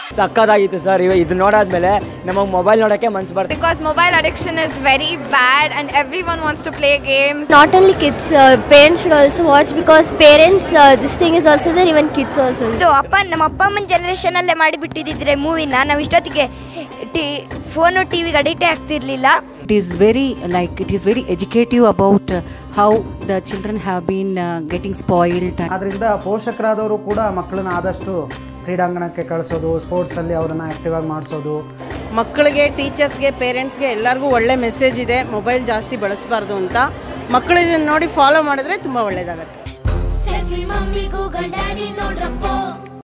ಸಕ್ಕದಾಗಿತ್ತು sir ಇವ ಇದು ನೋಡಾದ್ಮೇಲೆ ನಮಗೆ ಮೊಬೈಲ್ ನೋಡೋಕ್ಕೆ ಮನ್ಸು ಬರ್ತದೆ Because mobile addiction is very bad and everyone wants to play games. Not only kids, uh, parents should also watch because parents, uh, this thing is also there, even kids also. ಇದು ಅಪ್ಪ ನಮ್ಮ ಅಪ್ಪ ಅಮ್ಮನ ಜನ್ರೇಷನಲ್ಲೇ ಮಾಡಿಬಿಟ್ಟಿದ್ದಿದ್ರೆ ಮೂವಿನ ನಾವು ಇಷ್ಟೊತ್ತಿಗೆ ಟಿ phone ಟಿ ವಿಗೆ ಅಡಿಕ್ಟೇ ಆಗ್ತಿರ್ಲಿಲ್ಲ it is very like it is very educative about uh, how the children have been uh, getting spoiled and ಆದ್ದರಿಂದ ಪೋಷಕರಾದವರು ಕೂಡ ಮಕ್ಕಳನ್ನ ಆದಷ್ಟು ಕ್ರೀಡಾಂಗಣಕ್ಕೆ ಕಳಿಸೋದು ಸ್ಪೋರ್ಟ್ಸಲ್ಲಿ ಅವರನ್ನು ಆ್ಯಕ್ಟಿವ್ ಆಗಿ ಮಾಡಿಸೋದು ಮಕ್ಕಳಿಗೆ ಟೀಚರ್ಸ್ಗೆ ಪೇರೆಂಟ್ಸ್ಗೆ ಎಲ್ಲರಿಗೂ ಒಳ್ಳೆ ಮೆಸೇಜ್ ಇದೆ ಮೊಬೈಲ್ ಜಾಸ್ತಿ ಬಳಸಬಾರ್ದು ಅಂತ ಮಕ್ಕಳು ಇದನ್ನು ನೋಡಿ ಫಾಲೋ ಮಾಡಿದ್ರೆ ತುಂಬ ಒಳ್ಳೆಯದಾಗತ್ತೆ ಸೆಲ್ಫಿ ಮಮ್ಮಿ ಗೂಗಲ್ ಡ್ಯಾಡಿ ನೋಡ್ರಪ್ಪೋ